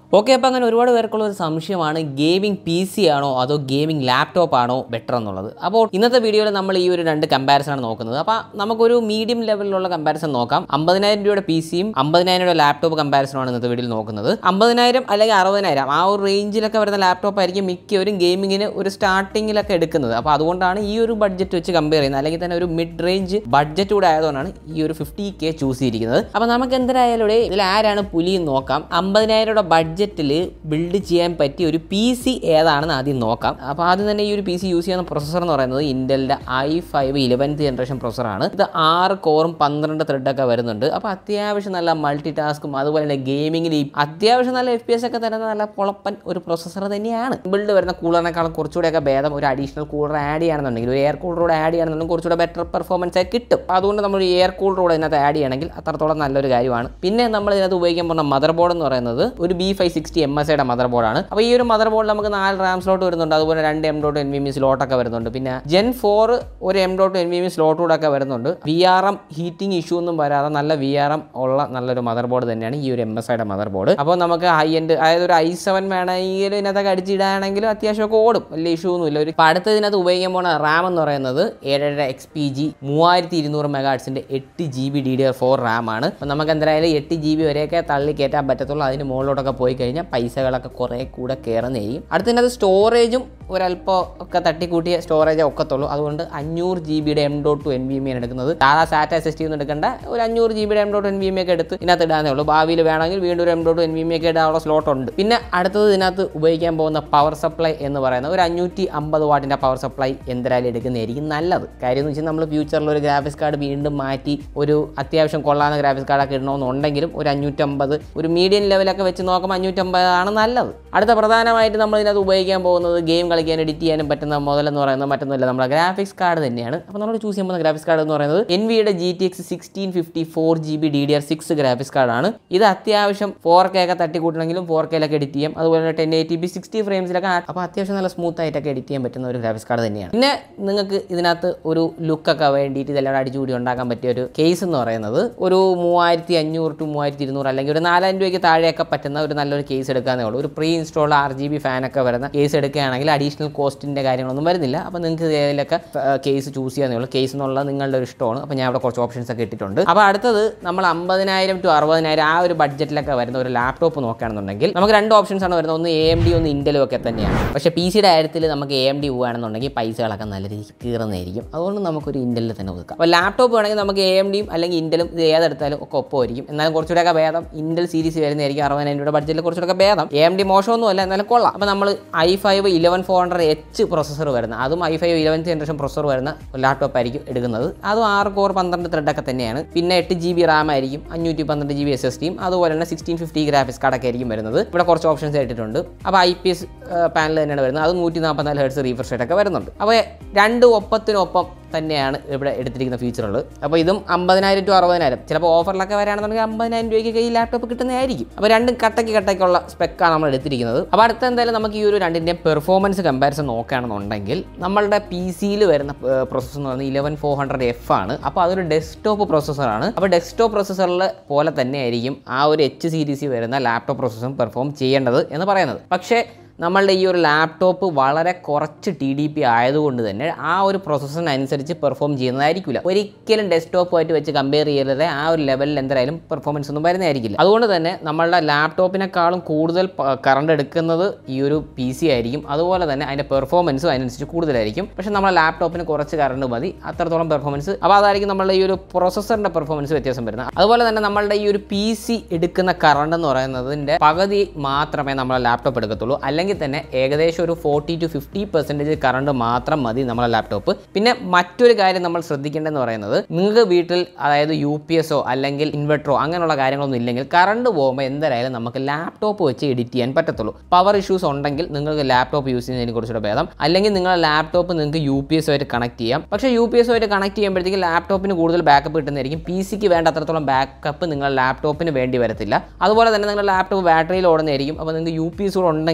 Okay അപ്പോൾ അങ്ങനെ ഒരുപാട് പേർക്കുള്ള ഒരു സംശയമാണ് ഗെയിമിംഗ് പി സി ആണോ അതോ ഗെയിമിംഗ് ലാപ്ടോപ്പ് ആണോ ബെറ്റർ എന്നുള്ളത് അപ്പോൾ ഇന്നത്തെ വീഡിയോയിൽ നമ്മൾ ഈ ഒരു രണ്ട് കമ്പാരിസൺ ആണ് നോക്കുന്നത് അപ്പോൾ നമുക്കൊരു മീഡിയം ലെവലിലുള്ള കമ്പാരിസൺ നോക്കാം അമ്പതിനായിരം രൂപയുടെ പി സിയും അമ്പതിനായിരം രൂപയുടെ ലാപ്ടോപ്പ് കമ്പാരിസണാണ് ഇന്നത്തെ വീഡിയോയിൽ നോക്കുന്നത് അമ്പതിനായിരം അല്ലെങ്കിൽ അറുപതിനായിരം ആ ഒരു റേഞ്ചിലൊക്കെ വരുന്ന ലാപ്ടോപ്പ് ആയിരിക്കും മിക്കവരും ഗെയിമിങ്ങിന് ഒരു സ്റ്റാർട്ടിങ്ങിലൊക്കെ എടുക്കുന്നത് അപ്പോൾ അതുകൊണ്ടാണ് ഈ ഒരു ബഡ്ജറ്റ് വെച്ച് കമ്പയർ ചെയ്യുന്നത് അല്ലെങ്കിൽ തന്നെ ഒരു മിഡ് റേഞ്ച് ബഡ്ജറ്റ് കൂടെ ആയതുകൊണ്ടാണ് ഈ ഒരു ഫിഫ്റ്റി കെ ചൂസ് ചെയ്തിരിക്കുന്നത് അപ്പോൾ നമുക്ക് എന്തായാലും ഇവിടെ ഇതിൽ ആരാണ് പുലി എന്ന് നോക്കാം അമ്പതിനായിരം രൂപയുടെ ബഡ്ജറ്റിൽ ബിൽഡ് ചെയ്യാൻ പറ്റിയ ഒരു പി സി ഏതാണെന്ന് ആദ്യം നോക്കാം അപ്പോൾ ആദ്യം തന്നെ ഈ ഒരു പി സി യൂസ് ചെയ്യുന്ന പ്രൊസസ്സർ എന്ന് പറയുന്നത് ഇൻ്റലിൻ്റെ ഐ ഫൈവ് ഇലവൻത്ത് ജനറേഷൻ പ്രൊസസ്സറാണ് ഇത് ആറ് കോറും പന്ത്രണ്ട് ത്രെഡൊക്കെ വരുന്നുണ്ട് അപ്പോൾ അത്യാവശ്യം നല്ല മൾട്ടി ടാസ്കും അതുപോലെ തന്നെ ഗെയിമിങ്ങിൽ അത്യാവശ്യം നല്ല എഫ് പി എസ് ഒക്കെ തരുന്ന നല്ല പൊളപ്പൻ ഒരു പ്രൊസസ്സർ തന്നെയാണ് ബിൽഡ് വരുന്ന കൂളറിനേക്കാളും കുറച്ചുകൂടെയൊക്കെ ഭേദം ഒരു അഡീഷണൽ കൂളർ ആഡ് ചെയ്യുകയാണെന്നുണ്ടെങ്കിൽ ഒരു എയർ കൂളറോട് ആഡ് ചെയ്യുകയാണെന്നുണ്ടെങ്കിൽ കുറച്ചുകൂടെ ബെറ്റർ പെർഫോമൻസ് ആയി കിട്ടും അപ്പോൾ അതുകൊണ്ട് നമ്മൾ ഒരു എയർ കൂളറോട് ഇതിനകത്ത് ആഡ് ചെയ്യണമെങ്കിൽ അത്രത്തോളം നല്ലൊരു കാര്യമാണ് പിന്നെ നമ്മൾ ഇതിനകത്ത് ഉപയോഗിക്കാൻ പോകുന്ന മദർ ബോർഡ് എന്ന് പറയുന്നത് ഒരു B five sixty M S ഐയുടെ മദർ ബോർഡാണ് അപ്പോൾ ഈ ഒരു മദർ ബോർഡിൽ നമുക്ക് നാല് റാം സ്ലോട്ട് വരുന്നുണ്ട് അതുപോലെ രണ്ട് M dot N V M സ്ലോട്ടൊക്കെ വരുന്നുണ്ട് പിന്നെ ജെൻ ഫോർ ഒരു M dot N V M slot കൂടെ ഒക്കെ വരുന്നുണ്ട് V R M heating issue ഒന്നും വരാതെ നല്ല വി ആർ എം ഉള്ള നല്ലൊരു മദർ ബോർഡ് തന്നെയാണ് ഈ ഒരു എം എസ് ഐയുടെ മദർ ബോർഡ് അപ്പോൾ നമുക്ക് ഹൈ എൻഡ് അതായത് ഒരു ഐ സെവൻ വേണമെങ്കിൽ ഇതിനകത്തൊക്കെ അടിച്ചിടാണെങ്കിലും അത്യാവശ്യമൊക്കെ ഓടും വലിയ ഇഷ്യൂ ഒന്നുമില്ല ഒരു ഇപ്പോൾ അടുത്ത ഇതിനകത്ത് ഉപയോഗിക്കാൻ പോകുന്ന റാം എന്ന് പറയുന്നത് ഏഴര എക്സ് പി ജി മൂവായിരത്തി ഇരുന്നൂറ് മെഗാട്സിൻ്റെ എട്ട് G B D D R four RAM ആണ് അപ്പോൾ നമുക്ക് എന്തായാലും എട്ട് ജി ബി വരെയൊക്കെ തള്ളി കയറ്റാൻ പറ്റത്തുള്ളൂ അതിന് മുകളിലോട്ടൊക്കെ പോയി കഴിഞ്ഞാൽ പൈസകളൊക്കെ കുറേ കൂടെ കയറുന്നതായിരിക്കും അടുത്തതിനകത്ത് സ്റ്റോറേജും ഒരല്പം ഒക്കെ തട്ടിക്കൂട്ടിയ സ്റ്റോറേജ് ഒക്കത്തുള്ളൂ അതുകൊണ്ട് അഞ്ഞൂറ് ജി ബിയുടെ M dot two N V M ആണ് എടുക്കുന്നത് സാധാ സാറ്റ എസ് എസ് ടി ഒന്നും എടുക്കേണ്ട ഒരു അഞ്ഞൂറ് ജി ബിയുടെ M dot N V M ഒക്കെ എടുത്ത് ഇതിനകത്ത് ഇടാനേ ഉള്ളൂ ഭാവിയിൽ വേണമെങ്കിൽ വീണ്ടും ഒരു M dot N V M ഒക്കെ ഇടാനുള്ള സ്ലോട്ട് ഉണ്ട് പിന്നെ അടുത്തത് ഇതിനകത്ത് ഉപയോഗിക്കാൻ പോകുന്ന പവർ സപ്ലൈ എന്ന് പറയുന്നത് ഒരു അഞ്ഞൂറ്റി അമ്പത് വാട്ടിൻ്റെ പവർ സപ്ലൈ എന്തായാലും എടുക്കുന്നതായിരിക്കും നല്ലത് കാര്യം എന്ന് വെച്ചാൽ നമ്മൾ ഫ്യൂച്ചറിൽ ഒരു ഗ്രാഫിക്സ് കാർഡ് വീണ്ടും മാറ്റി ഒരു അത്യാവശ്യം കൊള്ളാവുന്ന ഗ്രാഫിക്സ് കാർഡൊക്കെ ഇടണമെന്നുണ്ടെങ്കിലും ഒരു അഞ്ഞൂറ്റമ്പത് ഒരു മീഡിയം ലെവലൊക്കെ വെച്ച് നോക്കുമ്പോൾ അഞ്ഞൂറ്റമ്പതാണ് നല്ലത് അടുത്ത പ്രധാനമായിട്ട് നമ്മൾ ഇതിനകത്ത് ഉപയോഗിക്കാൻ പോകുന്നത് ഗെയിം കളിക്കാൻ എഡിറ്റ് ചെയ്യാനും പറ്റുന്ന മുതലെന്ന് പറയുന്നത് മറ്റൊന്നുമില്ല നമ്മുടെ ഗ്രാഫിക്സ് കാർഡ് തന്നെയാണ് അപ്പോൾ നമ്മൾ ചൂസ് ചെയ്യുമ്പോൾ ഗ്രാഫിക്സ് കാർഡ് എന്ന് പറയുന്നത് എൻ വിയുടെ G T X sixteen fifty four G B D D R six graphics കാർഡാണ് ഇത് അത്യാവശ്യം ഫോർ കെ ഒക്കെ തട്ടിക്കൂട്ടണമെങ്കിലും ഫോർ കെയിലൊക്കെ എഡിറ്റ് ചെയ്യാം അതുപോലെ തന്നെ ടെൻ എയ്റ്റി ബി സിക്സ്റ്റി ഫ്രെയിംസിലൊക്കെ അപ്പോൾ അത്യാവശ്യം നല്ല സ്മൂത്ത് ആയിട്ടൊക്കെ എഡിറ്റ് ചെയ്യാൻ പറ്റുന്ന ഒരു ഗ്രാഫിക്സ് കാർഡ് തന്നെയാണ് പിന്നെ നിങ്ങൾക്ക് ഇതിനകത്ത് ഒരു ലുക്കൊക്കെ വേണ്ടിയിട്ട് ഇതെല്ലാം അടിച്ചുകൂടി ഉണ്ടാക്കാൻ പറ്റിയ ഒരു കേസ് എന്ന് പറയുന്നത് ഒരു മൂവായിരത്തി അഞ്ഞൂറ് ടു മൂവായിരത്തി ഇരുന്നൂറ് അല്ലെങ്കിൽ ഒരു നാലായിരം രൂപയ്ക്ക് താഴെയൊക്കെ പറ്റുന്ന ഒരു നല്ലൊരു കേസ് എടുക്കാനേ ഉള്ളൂ ഒരു pre install R G B ഫാനൊക്കെ വരുന്ന കേസ് എടുക്കുകയാണെങ്കിൽ അഡീഷണൽ കോസ്റ്റിൻ്റെ കാര്യങ്ങളൊന്നും വരുന്നില്ല അപ്പോൾ നിങ്ങൾക്ക് ഇതിലൊക്കെ കേസ് ചൂസ് ചെയ്യാനേ ഉള്ളൂ കേസ് എന്നുള്ളത് നിങ്ങളുടെ ഒരു ഇഷ്ടമാണ് അപ്പോൾ ഞാൻ അവിടെ കുറച്ച് ഓപ്ഷൻസ് ഒക്കെ ഇട്ടിട്ടുണ്ട് അപ്പോൾ അടുത്തത് നമ്മൾ അമ്പതിനായിരം ടു അറുപതിനായിരം ആ ഒരു ബഡ്ജറ്റിലൊക്കെ വരുന്ന ഒരു ലാപ്ടോപ്പ് നോക്കുകയാണെന്നുണ്ടെങ്കിൽ നമുക്ക് രണ്ട് ഓപ്ഷൻസ് ആണ് വരുന്നത് ഒന്ന് എ എം ഡി ഒന്ന് ഇൻഡലും ഒക്കെ തന്നെയാണ് പക്ഷേ പി സിയുടെ കാര്യത്തിൽ നമുക്ക് എ എം ഡി പോവുകയാണെന്നുണ്ടെങ്കിൽ പൈസകളൊക്കെ നല്ല രീതിക്ക് കീറുന്നതായിരിക്കും അതുകൊണ്ട് നമുക്കൊരു ഇൻഡലിൽ തന്നെ ഒതുക്കാം അപ്പോൾ ലാപ്ടോപ്പ് വേണമെങ്കിൽ നമുക്ക് എ എം ഡിയും അല്ലെങ്കിൽ ഇൻഡലും ഇത് ഏതെടുത്താലും ഒക്കെ ഒപ്പമായിരിക്കും എന്നാലും കുറച്ചുകൂടെയൊക്കെ ഭേദം ഇൻഡൽ സീരീസ് വരുന്നതായിരിക്കും അറുപതിനായിരം രൂപയുടെ ബഡ്ജറ്റിൽ കുറച്ചുകൂടെ ഭേദം എ എം ഡി മോശമൊന്നുമല്ല എന്നാലും കൊള്ളാം അപ്പോൾ നമ്മൾ I five eleven four hundred H processor വരുന്ന അതും I five eleventh generation processor വരുന്ന ലാപ്ടോപ്പ് ആയിരിക്കും എടുക്കുന്നത് അതും ആറ് കോർ പന്ത്രണ്ട് ത്രെഡൊക്കെ തന്നെയാണ് പിന്നെ എട്ട് ജി ബി റാം ആയിരിക്കും അഞ്ഞൂറ്റി പന്ത്രണ്ട് ജി ബി എസ് എസ് ടിയും അതുപോലെ തന്നെ സിക്സ്റ്റീൻ ഫിഫ്റ്റി ഗ്രാഫിക്സ് കാർഡൊക്കെ ആയിരിക്കും വരുന്നത് ഇവിടെ കുറച്ച് ഓപ്ഷൻസ് ആയിട്ടുണ്ട് അപ്പോൾ ഐ പി എസ് പാനൽ തന്നെയാണ് വരുന്നത് അത് നൂറ്റി നാൽപ്പത്തിനാല് ഹെർട്സ് റീഫ്രഷ് റേറ്റ് ഒക്കെ വരുന്നുണ്ട് അപ്പോൾ രണ്ട് ഒപ്പത്തിനൊപ്പം തന്നെയാണ് ഇവിടെ എടുത്തിരിക്കുന്ന ഫീച്ചറുകൾ അപ്പോൾ ഇതും അമ്പതിനായിരം ടു അറുപതിനായിരം ചിലപ്പോൾ ഓഫറിലൊക്കെ വരാണെന്നുണ്ടെങ്കിൽ അമ്പതിനായിരം രൂപയ്ക്ക് ഈ ലാപ്ടോപ്പ് കിട്ടുന്നതായിരിക്കും അപ്പോൾ രണ്ടും കട്ടയ്ക്ക് കട്ടയ്ക്കുള്ള സ്പെക്കാണ് നമ്മൾ എടുത്തിരിക്കുന്നത് അപ്പോൾ അടുത്ത എന്തായാലും നമുക്ക് ഈ ഒരു രണ്ടിൻ്റെയും പെർഫോമൻസ് കമ്പാരിസൺ നോക്കുകയാണെന്നുണ്ടെങ്കിൽ നമ്മളുടെ പി സിയിൽ വരുന്ന പ്രോസസ്സർ എന്ന് പറയുന്നത് ഇലവൻ ഫോർ ഹൺഡ്രഡ് എഫ് ആണ് അപ്പോൾ അതൊരു ഡെസ്ക്ടോപ്പ് പ്രോസസ്സറാണ് അപ്പോൾ ഡെസ്ക്ടോപ്പ് പ്രോസസ്സറിൽ പോലെ തന്നെയായിരിക്കും ആ ഒരു എച്ച് സീരീസിൽ വരുന്ന ലാപ്ടോപ്പ് പ്രോസസ്സറും പെർഫോം ചെയ്യേണ്ടത് എന്ന് പറയുന്നത് പക്ഷേ നമ്മളുടെ ഈ ഒരു ലാപ്ടോപ്പ് വളരെ കുറച്ച് ടി ഡി പി ആയതുകൊണ്ട് തന്നെ ആ ഒരു പ്രോസസ്സറിനനുസരിച്ച് പെർഫോം ചെയ്യുന്നതായിരിക്കില്ല ഒരിക്കലും ഡെസ്ക്ടോപ്പുമായിട്ട് വെച്ച് കമ്പയർ ചെയ്യരുത് ആ ഒരു ലെവലിൽ എന്തായാലും പെർഫോമൻസ് ഒന്നും വരുന്നതായിരിക്കില്ല അതുകൊണ്ട് തന്നെ നമ്മളുടെ ലാപ്ടോപ്പിനെക്കാളും കൂടുതൽ കറണ്ട് എടുക്കുന്നത് ഈ ഒരു പി സി ആയിരിക്കും അതുപോലെ തന്നെ അതിൻ്റെ പെർഫോമൻസും അതിനനുസരിച്ച് കൂടുതലായിരിക്കും പക്ഷേ നമ്മുടെ ലാപ്ടോപ്പിന് കുറച്ച് കറണ്ട് മതി അത്രത്തോളം പെർഫോമൻസ് അപ്പോൾ അതായിരിക്കും നമ്മളുടെ ഈ ഒരു പ്രോസസ്സറിൻ്റെ പെർഫോമൻസ് വ്യത്യാസം വരുന്നത് അതുപോലെ തന്നെ നമ്മളുടെ ഈ ഒരു പി സി എടുക്കുന്ന കറണ്ട് എന്ന് പറയുന്നതിൻ്റെ പകുതി മാത്രമേ നമ്മളെ ലാപ്ടോപ്പ് എടുക്കത്തുള്ളൂ അല്ലെങ്കിൽ തന്നെ ഏകദേശം ഒരു forty to fifty percentage current മാത്രം മതി നമ്മളെ ലാപ്ടോപ്പ് പിന്നെ മറ്റൊരു കാര്യം നമ്മൾ ശ്രദ്ധിക്കേണ്ടതെന്ന് പറയുന്നത് നിങ്ങൾക്ക് വീട്ടിൽ അതായത് യു പി എസോ അല്ലെങ്കിൽ ഇൻവെർട്ടറോ അങ്ങനെയുള്ള കാര്യങ്ങളൊന്നും ഇല്ലെങ്കിൽ കറണ്ട് പോകുമ്പോൾ എന്തായാലും നമുക്ക് ലാപ്ടോപ്പ് വെച്ച് എഡിറ്റ് ചെയ്യാൻ പറ്റത്തുള്ളൂ പവർ ഇഷ്യൂസ് ഉണ്ടെങ്കിൽ നിങ്ങൾക്ക് ലാപ്ടോപ്പ് യൂസ് ചെയ്യുന്നതിന് കുറച്ചുകൂടെ ഭേദം അല്ലെങ്കിൽ നിങ്ങളുടെ ലാപ്ടോപ്പ് നിങ്ങൾക്ക് യു പി എസ് ആയിട്ട് കണക്ട് ചെയ്യാം പക്ഷേ യു പി എസ് ആയിട്ട് കണക്ട് ചെയ്യുമ്പോഴത്തേക്ക് ലാപ്ടോപ്പിന് കൂടുതൽ ബാക്കപ്പ് കിട്ടുന്നതായിരിക്കും പി സിക്ക് വേണ്ട അത്രത്തോളം ബാക്കപ്പ് നിങ്ങളുടെ ലാപ്ടോപ്പിന് വേണ്ടി വരത്തില്ല അതുപോലെ തന്നെ നിങ്ങളുടെ ലാപ്ടോപ്പ് ബാറ്ററിയിൽ ഓടുന്നതായിരിക്കും അപ്പോൾ നിങ്ങൾക്ക് യു പി എസ് കൂടെ ഉണ്ടെങ്കിൽ അടി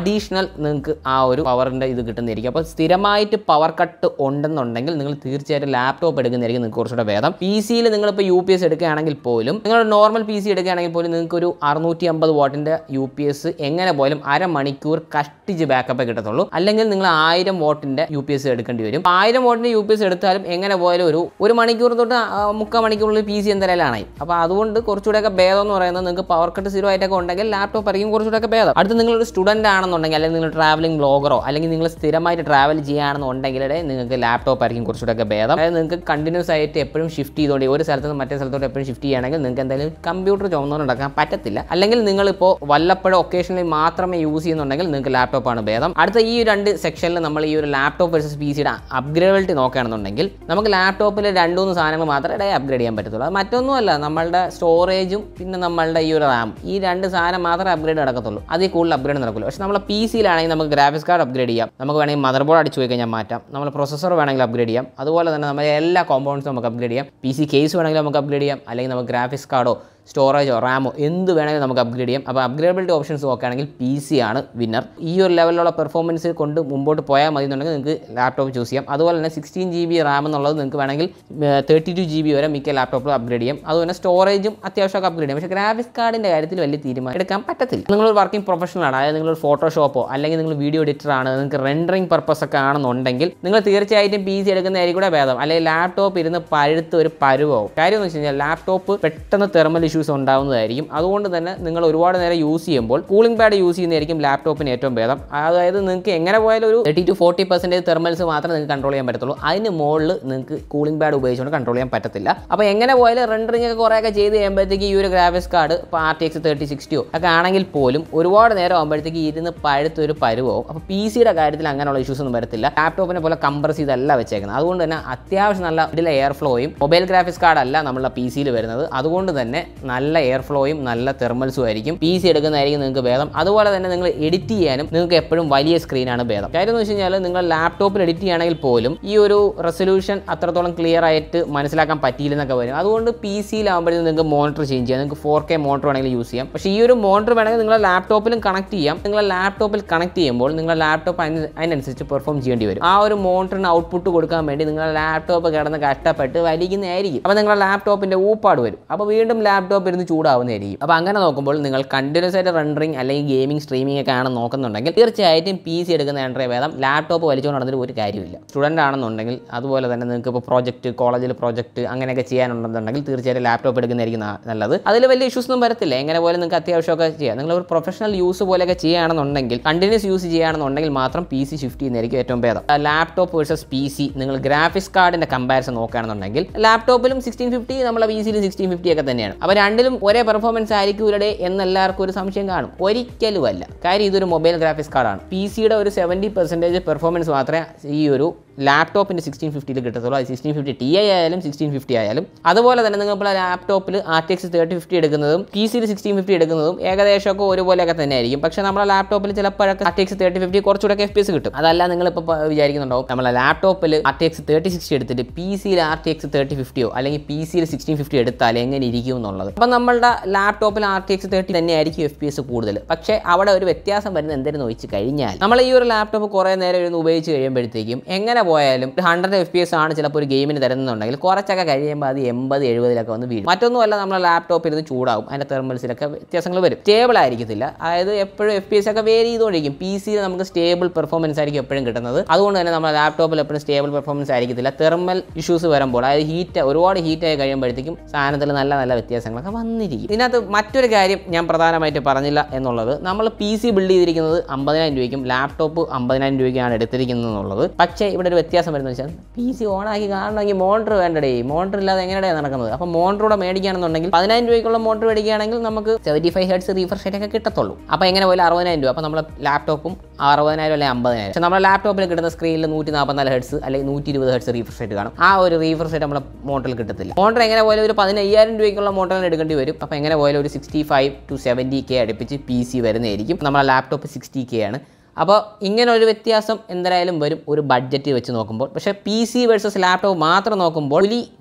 അഡീഷണൽ നിങ്ങൾക്ക് ആ ഒരു പവറിൻ്റെ ഇത് കിട്ടുന്നതായിരിക്കും അപ്പോൾ സ്ഥിരമായിട്ട് പവർ കട്ട് ഉണ്ടെന്നുണ്ടെങ്കിൽ നിങ്ങൾ തീർച്ചയായിട്ടും ലാപ്ടോപ്പ് എടുക്കുന്നതായിരിക്കും നിങ്ങൾക്ക് കുറച്ചുകൂടെ ഭേദം പി സിയിൽ നിങ്ങളിപ്പോൾ യു പി എസ് എടുക്കുകയാണെങ്കിൽ പോലും നിങ്ങൾ നോർമൽ പി സി എടുക്കുകയാണെങ്കിൽ പോലും നിങ്ങൾക്ക് ഒരു അറുന്നൂറ്റി അമ്പത് വാട്ടിൻ്റെ യു പി എസ് എങ്ങനെ പോലും അരമണിക്കൂർ കഷ്ടിച്ച് ബാക്കപ്പ് കിട്ടത്തുള്ളൂ അല്ലെങ്കിൽ നിങ്ങൾ ആയിരം വോട്ടിൻ്റെ യു പി എസ് എടുക്കേണ്ടി വരും ആയിരം വോട്ടിൻ്റെ യു പി എസ് എടുത്താലും എങ്ങനെ പോയാലും ഒരു ഒരു മണിക്കൂർ തൊട്ട് ആ, മുക്കാൽ മണിക്കൂറിൽ പി സി എന്തായാലും ആണായി അപ്പോൾ അതുകൊണ്ട് കുറച്ചുകൂടെയൊക്കെ ഭേദം എന്ന് പറയുന്നത് നിങ്ങൾക്ക് പവർ കട്ട് സീറോ ആയിട്ടൊക്കെ ഉണ്ടെങ്കിൽ ലാപ്ടോപ്പ് ആയിരിക്കും കുറച്ചുകൂടെയൊക്കെ ഭേദം അടുത്ത് നിങ്ങളൊരു സ്റ്റുഡൻ്റ് ആണെന്നുണ്ടെങ്കിൽ അല്ലെങ്കിൽ നിങ്ങൾ ട്രാവലിംഗ് ബ്ലോഗറോ അല്ലെങ്കിൽ നിങ്ങൾ സ്ഥിരമായിട്ട് ട്രാവൽ ചെയ്യുകയാണെന്നുണ്ടെങ്കിൽ നിങ്ങൾക്ക് ലാപ്ടോപ്പ് ആയിരിക്കും കുറച്ചുകൂടെയൊക്കെ ഭേദം അതായത് നിങ്ങൾക്ക് കണ്ടിന്യൂസ് ആയിട്ട് എപ്പോഴും ഷിഫ്റ്റ് ചെയ്തുകൊണ്ട് ഒരു സ്ഥലത്ത് നിന്ന് മറ്റേ സ്ഥലത്തോട്ട് എപ്പോഴും ഷിഫ്റ്റ് ചെയ്യുകയാണെങ്കിൽ നിങ്ങൾക്ക് എന്തായാലും കമ്പ്യൂട്ടർ ചുമന്നുകൊണ്ട് നടക്കാൻ പറ്റത്തില്ല അല്ലെങ്കിൽ നിങ്ങളിപ്പോൾ വല്ലപ്പോഴും ഒക്കേഷനിൽ മാത്രമേ യൂസ് ചെയ്യുന്നുണ്ടെങ്കിൽ നിങ്ങൾക്ക് ലാപ്ടോപ്പാണ് ഭേദം അടുത്ത ഈ രണ്ട് സെക്ഷനിൽ നമ്മൾ ഈ ഒരു ലാപ്ടോപ്പ് വേഴ്സസ് പി സിയുടെ അപ്ഗ്രേഡബിലിറ്റി നോക്കുകയാണെന്നുണ്ടെങ്കിൽ നമുക്ക് ലാപ്ടോപ്പിൽ രണ്ട് മൂന്ന് സാധനങ്ങൾ മാത്രമേ അപ്ഗ്രേഡ് ചെയ്യാൻ പറ്റത്തുള്ളൂ അത് മറ്റൊന്നുമല്ല നമ്മളുടെ സ്റ്റോറേജും പിന്നെ നമ്മളുടെ ഈ ഒരു റാം ഈ രണ്ട് സാധനം മാത്രമേ അപ്ഗ്രേഡ് നടക്കത്തുള്ളൂ അതിൽ കൂടുതൽ അപ്ഗ്രേഡ് നടക്കില്ല പക്ഷേ നമ്മൾ പി സിയിലാണെങ്കിൽ നമുക്ക് ഗ്രാഫിക്സ് കാർഡ് അപ്ഗ്രേഡ് ചെയ്യാം നമുക്ക് വേണമെങ്കിൽ മദർ ബോർഡ് അടിച്ചു പോയി കഴിഞ്ഞാൽ മാറ്റാം നമ്മൾ പ്രൊസസ്സർ വേണമെങ്കിൽ അപ്ഗ്രേഡ് ചെയ്യാം അതുപോലെ തന്നെ നമ്മുടെ എല്ലാ കോമ്പൗണ്ട്സും നമുക്ക് അപ്ഗ്രേഡ് ചെയ്യാം പി സി കേസ് വേണമെങ്കിൽ നമുക്ക് അപ്ഗ്രേഡ് ചെയ്യാം അല്ലെങ്കിൽ നമുക്ക് ഗ്രാഫിക്സ് കാർഡോ സ്റ്റോറേജോ റാമോ എന്ത് വേണമെങ്കിലും നമുക്ക് അപ്ഗ്രേഡ് ചെയ്യാം അപ്പോൾ അപ്ഗ്രേഡബിലിറ്റി ഓപ്ഷൻസ് നോക്കുകയാണെങ്കിൽ പി സി ആണ് വിന്നർ ഈ ഒരു ലെവലിലുള്ള പെർഫോമൻസ് കൊണ്ട് മുമ്പോട്ട് പോയാൽ മതി എന്നുണ്ടെങ്കിൽ നിങ്ങൾക്ക് ലാപ്ടോപ്പ് ചൂസ് ചെയ്യാം അതുപോലെ തന്നെ സിക്സ്റ്റീൻ ജി ബി റാം എന്നുള്ളത് നിങ്ങൾക്ക് വേണമെങ്കിൽ തേർട്ടി ടു ജി ബി വരെ മിക്ക ലാപ്ടോപ്പിൽ അപ്ഗ്രേഡ് ചെയ്യാം അതുപോലെ സ്റ്റോറേജും അത്യാവശ്യമൊക്കെ അപ്ഗ്രേഡ് ചെയ്യാം പക്ഷേ ഗ്രാഫിക്സ് കാർഡിൻ്റെ കാര്യത്തിൽ വലിയ തീരുമാനം എടുക്കാൻ പറ്റത്തില്ല നിങ്ങളൊരു വർക്കിംഗ് പ്രൊഫഷണൽ ആണ് അതായത് നിങ്ങളൊരു ഫോട്ടോഷോപ്പോ അല്ലെങ്കിൽ നിങ്ങൾ വീഡിയോ എഡിറ്റർ ആണ് നിങ്ങൾക്ക് റെൻഡറിങ് പർപ്പസ് ഒക്കെ ആണെന്നുണ്ടെങ്കിൽ നിങ്ങൾ തീർച്ചയായിട്ടും പി സി എടുക്കുന്നതായിരിക്കും കൂടെ ഭേദം അല്ലെങ്കിൽ ലാപ്ടോപ്പ് ഇരുന്ന് പഴുത്ത് ഒരു പരുവാവും കാര്യം എന്ന് വെച്ച് കഴിഞ്ഞാൽ ലാപ്ടോപ്പ് പെട്ടെന്ന് തെർമൽ ഇഷ്യൂസ് ഉണ്ടാവുന്നതായിരിക്കും അതുകൊണ്ട് തന്നെ നിങ്ങൾ ഒരുപാട് നേരം യൂസ് ചെയ്യുമ്പോൾ കൂളിംഗ് പാഡ് യൂസ് ചെയ്യുന്നതായിരിക്കും ലാപ്ടോപ്പിന് ഏറ്റവും ഭേദം അതായത് നിങ്ങൾക്ക് എങ്ങനെ പോയാലും ഒരു thirty to forty percentage thermals മാത്രമേ നിങ്ങൾക്ക് കൺട്രോൾ ചെയ്യാൻ പറ്റത്തുള്ളൂ അതിന് മുകളിൽ നിങ്ങൾക്ക് കൂളിംഗ് പാഡ് ഉപയോഗിച്ചുകൊണ്ട് കൺട്രോൾ ചെയ്യാൻ പറ്റത്തില്ല അപ്പോൾ എങ്ങനെ പോയാലും റെൻഡറിങ് ഒക്കെ കുറേയൊക്കെ ചെയ്ത് കഴിയുമ്പോഴത്തേക്ക് ഈ ഒരു ഗ്രാഫിക്സ് കാർഡ് ഇപ്പോൾ ആർ ടി എക്സ് തേർട്ടി സിക്സ്റ്റിയോ ഒക്കെ ആണെങ്കിൽ പോലും ഒരുപാട് നേരം ആകുമ്പോഴത്തേക്ക് ഇരുന്ന് പഴുത്തൊരു പരുവാവും അപ്പോൾ പി സിയുടെ കാര്യത്തിൽ അങ്ങനെയുള്ള ഇഷ്യൂസ് ഒന്നും വരത്തില്ല ലാപ്ടോപ്പിനെ പോലെ കംപ്രസ് ചെയ്തല്ല വെച്ചേക്കുന്നത് അതുകൊണ്ട് തന്നെ അത്യാവശ്യം നല്ല ഇതിലെ എയർ ഫ്ലോയും മൊബൈൽ ഗ്രാഫിക്സ് കാർഡ് അല്ല നമ്മളെ പി സിയിൽ വരുന്നത് അതുകൊണ്ട് തന്നെ നല്ല എയർ ഫ്ലോയും നല്ല തെർമൽസും ആയിരിക്കും പി സി എടുക്കുന്നതായിരിക്കും നിങ്ങൾക്ക് ഭേദം അതുപോലെ തന്നെ നിങ്ങൾ എഡിറ്റ് ചെയ്യാനും നിങ്ങൾക്ക് എപ്പോഴും വലിയ സ്ക്രീനാണ് ഭേദം കാര്യം എന്ന് വെച്ച് കഴിഞ്ഞാൽ നിങ്ങൾ ലാപ്ടോപ്പിൽ എഡിറ്റ് ചെയ്യുകയാണെങ്കിൽ പോലും ഈ ഒരു റെസൊല്യൂഷൻ അത്രത്തോളം ക്ലിയർ ആയിട്ട് മനസ്സിലാക്കാൻ പറ്റിയില്ലെന്നൊക്കെ വരും അതുകൊണ്ട് പി സിയിലാകുമ്പോഴത്തേക്കും നിങ്ങൾക്ക് മോണിറ്റർ ചേഞ്ച് ചെയ്യാം നിങ്ങൾക്ക് ഫോർ കെ മോണിറ്റർ വേണമെങ്കിൽ യൂസ് ചെയ്യാം പക്ഷേ ഈ ഒരു മോണിറ്റർ വേണമെങ്കിൽ നിങ്ങളെ ലാപ്ടോപ്പിലും കണക്ട് ചെയ്യാം നിങ്ങളെ ലാപ്ടോപ്പിൽ കണക്ട് ചെയ്യുമ്പോൾ നിങ്ങളുടെ ലാപ്ടോപ്പ് അതിന് അതിനനുസരിച്ച് പെർഫോം ചെയ്യേണ്ടി വരും ആ ഒരു മോണിറ്ററിന് ഔട്ട്പുട്ട് കൊടുക്കാൻ വേണ്ടി നിങ്ങളുടെ ലാപ്ടോപ്പ് കിടന്ന് കഷ്ടപ്പെട്ട് വലിക്കുന്നതായിരിക്കും അപ്പോൾ നിങ്ങളുടെ ലാപ്ടോപ്പിൻ്റെ ഊപ്പാട് വരും അപ്പോൾ വീണ്ടും ലാപ്ടോപ്പ് ഇരുന്ന് ചൂടാവുന്നതായിരിക്കും അപ്പോൾ അങ്ങനെ നോക്കുമ്പോൾ നിങ്ങൾ കണ്ടിന്യൂസ് ആയിട്ട് റണ്ടറിങ് അല്ലെങ്കിൽ ഗെയിമിംഗ് സ്ട്രീമിംഗ് ഒക്കെ ആണ് നോക്കുന്നുണ്ടെങ്കിൽ തീർച്ചയായിട്ടും പി സി എടുക്കുന്ന രണ്ടര ഭേദം ലാപ്ടോപ്പ് വലിച്ചുകൊണ്ട് നടന്നിട്ട് ഒരു കാര്യമില്ല സ്റ്റുഡൻ്റ് ആണെന്നുണ്ടെങ്കിൽ അതുപോലെ തന്നെ നിങ്ങൾക്ക് ഇപ്പോൾ പ്രോജക്റ്റ് കോളേജിൽ പ്രോജക്റ്റ് അങ്ങനെയൊക്കെ ചെയ്യാനുണ്ടെന്നുണ്ടെങ്കിൽ തീർച്ചയായിട്ടും ലാപ്ടോപ്പ് എടുക്കുന്നതായിരിക്കും ന- നല്ലത് അതിൽ വലിയ ഇഷ്യൂസ് ഒന്നും വരത്തില്ല എങ്ങനെ പോലെ നിങ്ങൾക്ക് അത്യാവശ്യമൊക്കെ ചെയ്യാം നിങ്ങൾ ഒരു പ്രൊഫഷണൽ യൂസ് പോലെയൊക്കെ ചെയ്യുകയാണെന്നുണ്ടെങ്കിൽ കണ്ടിന്യൂസ് യൂസ് ചെയ്യുകയാണെന്നുണ്ടെങ്കിൽ മാത്രം പി സി ഷിഫ്റ്റ് ചെയ്യുന്നതായിരിക്കും ഏറ്റവും ഭേദം ലാപ്ടോപ്പ് വേഴ്സസ് പി സി നിങ്ങൾ ഗ്രാഫിക്സ് കാർഡിൻ്റെ കമ്പാരിസൺ നോക്കുകയാണെന്നുണ്ടെങ്കിൽ ലാപ്ടോപ്പിലും സിക്സ്റ്റീൻ ഫിഫ്റ്റി നമ്മളെ പി സിയിലും സിക്സ്റ്റീൻ ഫിഫ്റ്റി ഒക്കെ തന്നെയാണ് അപ്പോൾ രണ്ടിലും ഒരേ പെർഫോമൻസ് ആയിരിക്കും ഇവരുടെ എന്നെല്ലാവർക്കും ഒരു സംശയം കാണും ഒരിക്കലും അല്ല കാര്യം ഇതൊരു മൊബൈൽ ഗ്രാഫിക്സ് കാർഡാണ് പി സിയുടെ ഒരു സെവൻറ്റി പെർസെൻറ്റേജ് പെർഫോമൻസ് മാത്രമേ ഈ ഒരു ലാപ്ടോപ്പിൻ്റെ സിക്സ്റ്റീൻ ഫിഫ്റ്റിയിൽ കിട്ടത്തുള്ളൂ അത് സിക്സ്റ്റീൻ ഫിഫ്റ്റി ടി ഐ ആയാലും സിക്സ്റ്റീൻ ഫിഫ്റ്റി ആയാലും അതുപോലെ തന്നെ നിങ്ങൾ ഇപ്പോൾ ലാപ്ടോപ്പിൽ R T X thirty fifty എടുക്കുന്നതും പി സിയിൽ സിക്സ്റ്റീൻ ഫിഫ്റ്റി എടുക്കുന്നതും ഏകദേശമൊക്കെ ഒരുപോലെയൊക്കെ തന്നെ ആയിരിക്കും പക്ഷേ നമ്മളെ ലാപ്ടോപ്പിൽ ചിലപ്പോഴൊക്കെ R T X thirty fifty കുറച്ചുകൂടെ എഫ് പി എസ് കിട്ടും അതല്ല നിങ്ങളിപ്പോൾ പ- വിചാരിക്കുന്നുണ്ടാവും നമ്മളെ ലാപ്ടോപ്പിൽ R T X thirty sixty എടുത്തിട്ട് പി സിയിൽ ആർ ടി എക്സ് തേർട്ടി ഫിഫ്റ്റിയോ അല്ലെങ്കിൽ പി സിയിൽ സിക്സ്റ്റീൻ ഫിഫ്റ്റി എടുത്താൽ എങ്ങനെ ഇരിക്കും എന്നുള്ളത് അപ്പം നമ്മളുടെ ലാപ്ടോപ്പിൽ ആർ ടി എക്സ് തേർട്ടി തന്നെയായിരിക്കും എഫ് പി എസ് കൂടുതൽ പക്ഷേ അവിടെ ഒരു വ്യത്യാസം വരുന്നത് എന്തെന്ന് ചോദിച്ചു കഴിഞ്ഞാൽ നമ്മൾ ഈ ഒരു ലാപ്ടോപ്പ് കുറേ നേരം ഇരുന്ന് ഉപയോഗിച്ച് കഴിയുമ്പോഴത്തേക്കും എങ്ങനെ പോയാലും ഹൺഡ്രഡ് എഫ് പി എസ് ആണ് ചിലപ്പോൾ ഒരു ഗെയിമിന് തരുന്നുണ്ടെങ്കിൽ കുറച്ചൊക്കെ കഴിയുമ്പോൾ അത് എൺപത് എഴുപതിലൊക്കെ വന്ന് വീഴും മറ്റൊന്നുമല്ല നമ്മളെ ലാപ്ടോപ്പ് ഇരുന്ന് ചൂടാവും അതിൻ്റെ തെർമൽസിലൊക്കെ വ്യത്യാസങ്ങൾ വരും സ്റ്റേബിൾ ആയിരിക്കത്തില്ല അതായത് എപ്പോഴും എഫ് പി എസ് ഒക്കെ വേരി ചെയ്തുകൊണ്ടിരിക്കും പി സിയിൽ നമുക്ക് സ്റ്റേബിൾ പെർഫോമൻസ് ആയിരിക്കും എപ്പോഴും കിട്ടുന്നത് അതുകൊണ്ട് തന്നെ നമ്മുടെ ലാപ്ടോപ്പിൽ എപ്പോഴും സ്റ്റേബിൾ പെർഫോമൻസ് ആയിരിക്കത്തില്ല തെർമൽ ഇഷ്യൂസ് വരുമ്പോൾ അതായത് ഹീറ്റ് ഒരുപാട് ഹീറ്റ് ആയി കഴിയുമ്പോഴത്തേക്കും സാധനത്തിൽ നല്ല നല്ല വ്യത്യാസങ്ങളൊക്കെ വന്നിരിക്കും ഇതിനകത്ത് മറ്റൊരു കാര്യം ഞാൻ പ്രധാനമായിട്ട് പറഞ്ഞില്ല എന്നുള്ളത് നമ്മൾ പി സി ബിൽഡ് ചെയ്തിരിക്കുന്നത് അമ്പതിനായിരം രൂപയ്ക്കും ലാപ്ടോപ്പ് അമ്പതിനായിരം രൂപയ്ക്കാണ് എടുത്തിരിക്കുന്നത് എന്നുള്ളത് പക്ഷേ ഇവിടെ ഒരു വ്യത്യാസം വരുന്നത് വെച്ചാൽ പി സി ഓണാക്കി കാണണമെങ്കിൽ മോട്ടർ വേണ്ടടേ മോട്ടർ ഇല്ലാതെ എങ്ങനെയാണ് നടക്കുന്നത് അപ്പോൾ മോട്ടറൂടെ മേടിക്കുകയാണെന്നുണ്ടെങ്കിൽ പതിനായിരം രൂപയ്ക്കുള്ള മോട്ടർ മേടിക്കുകയാണെങ്കിൽ നമുക്ക് seventy five hertz refresh rate ഒക്കെ കിട്ടത്തുള്ളൂ അപ്പോൾ എങ്ങനെ പോലും അറുപതിനായിരം രൂപ അപ്പോൾ നമ്മുടെ ലാപ്ടോപ്പും അറുപതിനായിരം അല്ലെങ്കിൽ അമ്പതിനായിരം പക്ഷേ നമ്മുടെ ലാപ്ടോപ്പിൽ കിട്ടുന്ന സ്ക്രീനിൽ നൂറ്റി നാൽപ്പത്തിനാല് ഹെഡ്സ് അല്ലെങ്കിൽ നൂറ്റി ഇരുപത് ഹെഡ്സ് റീഫ്രഷ് റേറ്റ് കാണും ആ ഒരു റീഫ്രഷ് റേറ്റ് നമ്മുടെ മോട്ടറിൽ കിട്ടത്തില്ല മോട്ടർ എങ്ങനെ പോയാലും ഒരു പതിനയ്യായിരം രൂപയ്ക്കുള്ള മോട്ടറിന് എടുക്കേണ്ടി വരും അപ്പോൾ എങ്ങനെ പോയാലും ഒരു sixty five to seventy K അടുപ്പിച്ച് പി സി വരുന്നതായിരിക്കും നമ്മുടെ ലാപ്ടോപ്പ് സിക്സ്റ്റി കെ ആണ് അപ്പോൾ ഇങ്ങനെ ഒരു വ്യത്യാസം എന്തായാലും വരും ഒരു ബഡ്ജറ്റ് വെച്ച് നോക്കുമ്പോൾ പക്ഷേ പി സി വേഴ്സസ് ലാപ്ടോപ്പ് മാത്രം നോക്കുമ്പോൾ പുലി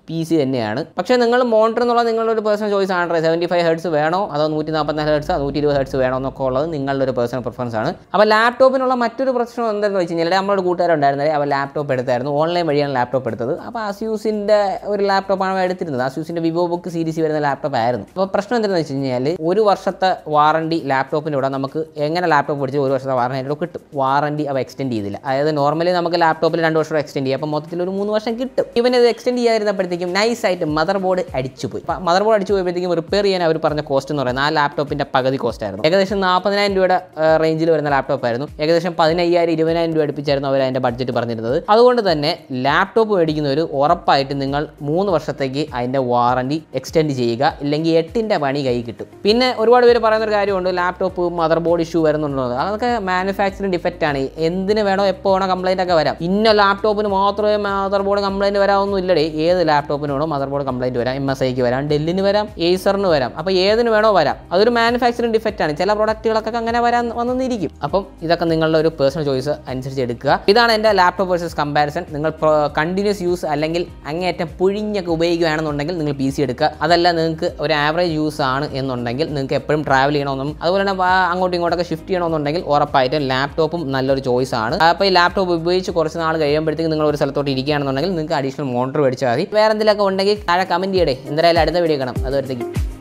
പി സി തന്നെയാണ് പക്ഷേ നിങ്ങൾ മോണിറ്റർ എന്നുള്ള നിങ്ങളുടെ ഒരു പേഴ്സണൽ ചോയ്സ് ആണ് സെവൻറ്റി ഫൈവ് ഹെഡ്സ് വേണോ അതോ നൂറ്റി നാൽപ്പത്തിനാല് ഹെഡ്സ് നൂറ്റി ഇരുപത് ഹെഡ്സ് വേണോ എന്നൊക്കെ ഉള്ളത് നിങ്ങളുടെ ഒരു പേഴ്സണൽ പ്രിഫറൻസ് ആണ് അപ്പോൾ ലാപ്ടോപ്പിനുള്ള മറ്റൊരു പ്രശ്നം എന്താണെന്ന് വെച്ച് കഴിഞ്ഞാൽ നമ്മളൊരു കൂട്ടുകാരുണ്ടായിരുന്നത് അവർ ലാപ്ടോപ്പ് എടുത്തായിരുന്നു ഓൺലൈൻ വഴിയാണ് ലാപ്ടോപ്പ് എടുത്തത് അപ്പോൾ അസ്യൂസിൻ്റെ ഒരു ലാപ്ടോപ്പാണ് അവൻ എടുത്തിരുന്നത് അസ്യൂസിൻ്റെ വിവോ ബുക്ക് സീരീസ് വരുന്ന ലാപ്ടോപ്പ് ആയിരുന്നു അപ്പോൾ പ്രശ്നം എന്താണെന്ന് വെച്ച് കഴിഞ്ഞാൽ ഒരു വർഷത്തെ വാറണ്ടി ലാപ്ടോപ്പിൻ്റെ കൂടെ നമുക്ക് എങ്ങനെ ലാപ്ടോപ്പ് പിടിച്ച് ഒരു വർഷത്തെ വാറണ്ടി അതിൻ്റെ കൂടെ കിട്ടും വാറണ്ടി അവ എക്സ്റ്റെൻഡ് ചെയ്തില്ല അതായത് നോർമലി നമുക്ക് ലാപ്ടോപ്പിൽ രണ്ട് വർഷം എക്സ്റ്റെൻഡ് ചെയ്യാം അപ്പോൾ മൊത്തത്തിൽ ഒരു മൂന്ന് വർഷം കിട്ടും ഇവൻ ഇത് എക്സ്റ്റെൻഡ് ചെയ്യാതിരുന്നപ്പോഴത്തേക്കും നൈസായിട്ട് മദർ ബോർഡ് അടിച്ചു പോയി മദർ ബോർഡ് അടിച്ചു പോയപ്പോഴത്തേക്കും റിപ്പയർ ചെയ്യാൻ അവർ പറഞ്ഞ കോസ്റ്റ് എന്ന് പറയുന്നത് ആ ലാപ്ടോപ്പിൻ്റെ പകുതി കോസ്റ്റ് ആയിരുന്നു ഏകദേശം നാൽപ്പതിനായിരം രൂപയുടെ റേഞ്ചിൽ വരുന്ന ലാപ്ടോപ്പ് ആയിരുന്നു ഏകദേശം പതിനയ്യായിരം ഇരുപതിനായിരം രൂപ അടുപ്പിച്ചായിരുന്നു അവർ അതിൻ്റെ ബഡ്ജറ്റ് പറഞ്ഞിരുന്നത് അതുകൊണ്ട് തന്നെ ലാപ്ടോപ്പ് മേടിക്കുന്നവർ ഉറപ്പായിട്ട് നിങ്ങൾ മൂന്ന് വർഷത്തേക്ക് അതിൻ്റെ വാറണ്ടി എക്സ്റ്റെൻഡ് ചെയ്യുക ഇല്ലെങ്കിൽ എട്ടിൻ്റെ പണി കൈ കിട്ടും പിന്നെ ഒരുപാട് പേര് പറയുന്ന ഒരു കാര്യമുണ്ട് ലാപ്ടോപ്പ് മദർ ബോർഡ് ഇഷ്യൂ വരുന്നുണ്ടോ എന്ന്. അതൊക്കെ മാനുഫാക്ചറിങ് ഡിഫക്റ്റ് ആണ് എന്തിന് വേണോ എപ്പോൾ വേണോ കംപ്ലൈൻ്റ് ഒക്കെ വരാം ഇന്ന ലാപ്ടോപ്പിന് മാത്രമേ മദർ ബോർഡ് കംപ്ലൈൻറ്റ് വരാമൊന്നും ഇല്ലടേ ഏത് ലാപ്ടോപ്പിന് വേണോ മദർ ബോർഡ് കംപ്ലൈൻറ്റ് വരാം എം എസ് ഐക്ക് വരാം ഡെല്ലിന് വരാം ഏസറിന് വരാം അപ്പോൾ ഏതിന് വേണോ വരാം അതൊരു മാനുഫാക്ചറിങ് ഡിഫക്റ്റ് ആണ് ചില പ്രോഡക്റ്റുകളൊക്കെ അങ്ങനെ വരാൻ വന്നിരിക്കും അപ്പം ഇതൊക്കെ നിങ്ങളുടെ ഒരു പേഴ്സണൽ ചോയ്സ് അനുസരിച്ച് എടുക്കുക ഇതാണ് എൻ്റെ ലാപ്ടോപ്പ് വേഴ്സസ് കമ്പാരിസൺ നിങ്ങൾ കണ്ടിന്യൂസ് യൂസ് അല്ലെങ്കിൽ അങ്ങേയറ്റം പുഴിഞ്ഞൊക്കെ ഉപയോഗിക്കുകയാണെന്നുണ്ടെങ്കിൽ നിങ്ങൾ പി സി എടുക്കുക അതല്ല നിങ്ങൾക്ക് ഒരു ആവറേജ് യൂസ് ആണ് എന്നുണ്ടെങ്കിൽ നിങ്ങൾക്ക് എപ്പോഴും ട്രാവൽ ചെയ്യണമെന്നും അതുപോലെ തന്നെ വാ- അങ്ങോട്ടും ഇങ്ങോട്ടൊക്കെ ഷിഫ്റ്റ് ചെയ്യണമെന്നുണ്ടെങ്കിൽ ഉറപ്പായിട്ടും ലാപ്ടോപ്പും നല്ലൊരു ചോയ്സ് ആണ് അപ്പോൾ ഈ ലാപ്ടോപ്പ് ഉപയോഗിച്ച് കുറച്ച് നാൾ കഴിയുമ്പോഴത്തേക്കും നിങ്ങൾ ഒരു സ്ഥലത്തോട്ട് ഇരിക്കുകയാണെന്നുണ്ടെങ്കിൽ നിങ്ങൾക്ക് അഡീഷണൽ മോണിറ്റർ മേടിച്ചാൽ മതി വേറെ എന്തെങ്കിലുമൊക്കെ ഉണ്ടെങ്കിൽ താഴെ കമൻറ്റ് ചെയ്യടേ എന്തായാലും അടുത്ത വീഡിയോ കാണാം അതുവരത്തേക്ക്